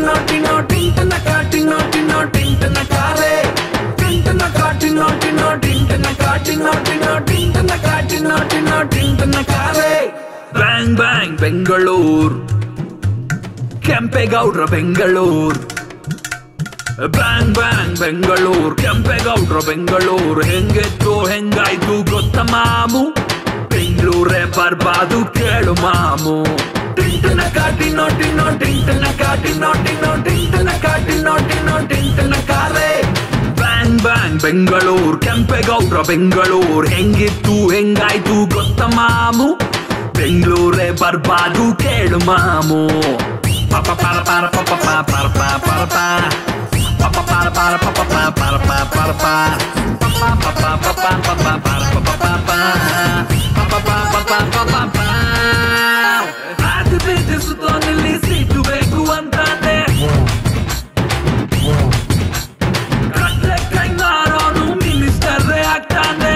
ಟಿನ್ನೋ ಟಿನ್ನೋ ಟಿಂಟನ ಕಾ ಟಿನ್ನೋ ಟಿನ್ನೋ ಟಿಂಟನ ಕಾರೆ ಟಿಂಟನ ಕಾ ಟಿನ್ನೋ ಟಿನ್ನೋ ಟಿಂಟನ ಕಾ ಟಿನ್ನೋ ಟಿನ್ನೋ ಟಿಂಟನ ಕಾ ಟಿನ್ನೋ ಟಿನ್ನೋ ಟಿಂಟನ ಕಾರೆ ಬ್ಯಾಂಗ್ ಬ್ಯಾಂಗ್ ಬೆಂಗಳೂರು ಕೆಂಪೇಗೌಡ್ರ ಬೆಂಗಳೂರು ಬ್ಯಾಂಗ್ ಬ್ಯಾಂಗ್ ಬೆಂಗಳೂರು ಕೆಂಪೇಗೌಡ್ರ ಬೆಂಗಳೂರು ಹೆಂಗೆತ್ತು ಹೆಂಗಾಯ್ತು ಗೊತ್ತ ಮಾಮು ಬೆಂಗಳೂರೇ ಬರ್ಬಾದು ಕೇಳು ಮಾಮು ಟಿಂಟನ ಕಾಟಿನೋ ಟಿನ್ನೋ ಟಿಂಟನ ಕಾಟಿನೋ ಟಿನ್ನೋ ಟಿಂಟನ ಕಾಟಿನೋ ಟಿನ್ನೋ ಟಿಂಟನ ಕಾರೆ ಬ್ಯಾಂಗ್ ಬ್ಯಾಂಗ್ ಬೆಂಗಳೂರು ಕೆಂಪೇಗೌಡ್ರ ಬೆಂಗಳೂರು ಹೆಂಗಿತ್ತು ಹೆಂಗಾಯ್ತು ಗೊತ್ತ ಮಾಮು ಬೆಂಗಳೂರೇ ಬರ್ಬಾದು ಕೇಳು ಮಾಮು ಪಪ ಪರ ಪರ ಪಪ ಪ ಪರ ಪ ಪರ ಪ ಪಪ ಪರ ಪರ ಪಪ ಪ ಪರ ಪ ಪರ ಪ ಪಪ ಪಪ ಪಪ ಪಪ ಪರ ಪಪ ಪಪ ಪಪ ಪಪ ಪಪ ಪಪ ಅದು ಬಿದ್ದು ಸುತ್ತೋನಲ್ಲಿ ಸೀಟು ಬೇಕು ಅಂತಾನೆ ಕಟ್ಲೆ ಕೈ ಮಾರೋನು ಮಿನಿಸ್ಟರೇ ಆಗ್ತಾನೆ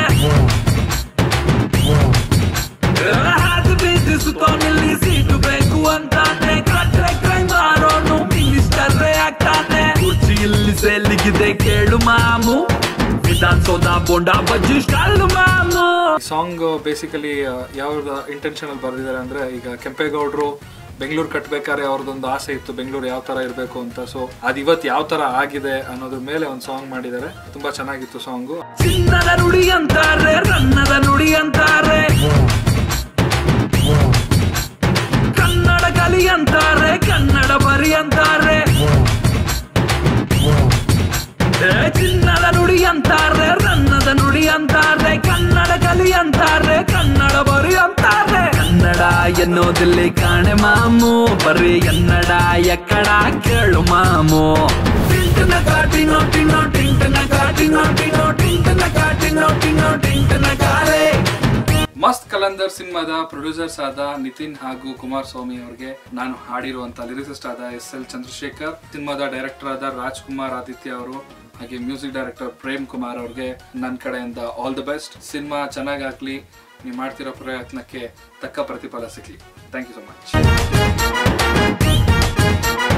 ಅದು ಬಿದ್ದು ಸುತ್ತೋನಲ್ಲಿ ಸೀಟು ಬೇಕು ಅಂತಾನೆ ಕಟ್ಲೆ ಕೈ ಮಾರೋನು ಮಿನಿಸ್ಟರೇ ಆಗ್ತಾನೆ ಕುರ್ಚಿಯಲ್ಲಿ ಸೆಲ್ಲಿಗಿದೆ ಕೇಳು ಮಾಮು ವಿಧಾನಸೌಧ ಬೋಂಡ ಬಜ್ಜಿ ಸ್ಟಾಲು ಮಾಮು ಸಾಂಗ್ ಬೇಸಿಕಲಿ ಯಾವ ಇಂಟೆನ್ಷನ್ ಅಲ್ಲಿ ಬರೆದಿದ್ದಾರೆ ಅಂದ್ರೆ ಈಗ ಕೆಂಪೇಗೌಡರು ಬೆಂಗಳೂರು ಕಟ್ಬೇಕಾದ್ರೆ ಅವ್ರದ್ದೊಂದು ಆಸೆ ಇತ್ತು ಬೆಂಗಳೂರು ಯಾವ ತರ ಇರಬೇಕು ಅಂತ ಸೊ ಅದು ಇವತ್ತು ಯಾವ ತರ ಆಗಿದೆ ಅನ್ನೋದ್ರ ಮೇಲೆ ಒಂದು ಸಾಂಗ್ ಮಾಡಿದ್ದಾರೆ ತುಂಬಾ ಚೆನ್ನಾಗಿತ್ತು ಸಾಂಗು ಚಿನ್ನದ ನುಡಿ ಅಂತಾರೆ ರನ್ನದ ನುಡಿ ಅಂತಾರೆ ಕನ್ನಡ ಕಲಿ ಅಂತಾರೆ ಕನ್ನಡ ಬರಿ ಅಂತಾರೆ ಏ, ಚಿನ್ನದ ನುಡಿ ಅಂತಾರೆ ರನ್ನದ ನುಡಿ ಅಂತಾರೆ ಕನ್ನಡ ಕಲಿ ಅಂತಾರೆ ಕನ್ನಡ ಬರಿ ಅಂತಾರೆ ಕನ್ನಡ ಎನ್ನೋದಿಲ್ಲಿ ಕಾಣೆ ಮಾಮು ಬರೀ ಕನ್ನಡ ಎಕ್ಕಡ ಕೇಳು ಮಾಮು ಟಿಂಟನ ಕಾಟಿನೋ ಟಿನೋ ಟಿಂಟನ ಕಾಟಿನೋ ಟಿನೋ ಟಿಂಟನ ಕಾಟಿನೋ ಟಿನೋ ಟಿಂಟನ ಕಾರೆ ಮಸ್ತ್ ಕಲಂದರ್ ಸಿನಿಮಾದ ಪ್ರೊಡ್ಯೂಸರ್ಸ್ ಆದ ನಿತಿನ್ ಹಾಗೂ ಕುಮಾರಸ್ವಾಮಿ ಅವರಿಗೆ ನಾನು ಹಾಡಿರುವಂತ ಲಿರಿಸಿಸ್ಟ್ ಆದ ಎಸ್ ಎಲ್ ಚಂದ್ರಶೇಖರ್ ಸಿನಿಮಾದ ಡೈರೆಕ್ಟರ್ ಆದ ರಾಜ್ಕುಮಾರ್ ಆದಿತ್ಯ ಅವರು ಹಾಗೆ ಮ್ಯೂಸಿಕ್ ಡೈರೆಕ್ಟರ್ ಪ್ರೇಮ್ ಕುಮಾರ್ ಅವ್ರಿಗೆ ನನ್ನ ಕಡೆಯಿಂದ ಆಲ್ ದಿ ಬೆಸ್ಟ್ ಸಿನಿಮಾ ಚೆನ್ನಾಗಾಗ್ಲಿ ನೀವು ಮಾಡ್ತಿರೋ ಪ್ರಯತ್ನಕ್ಕೆ ತಕ್ಕ ಪ್ರತಿಫಲ ಸಿಗ್ಲಿ ಥ್ಯಾಂಕ್ ಯು ಸೊ ಮಚ್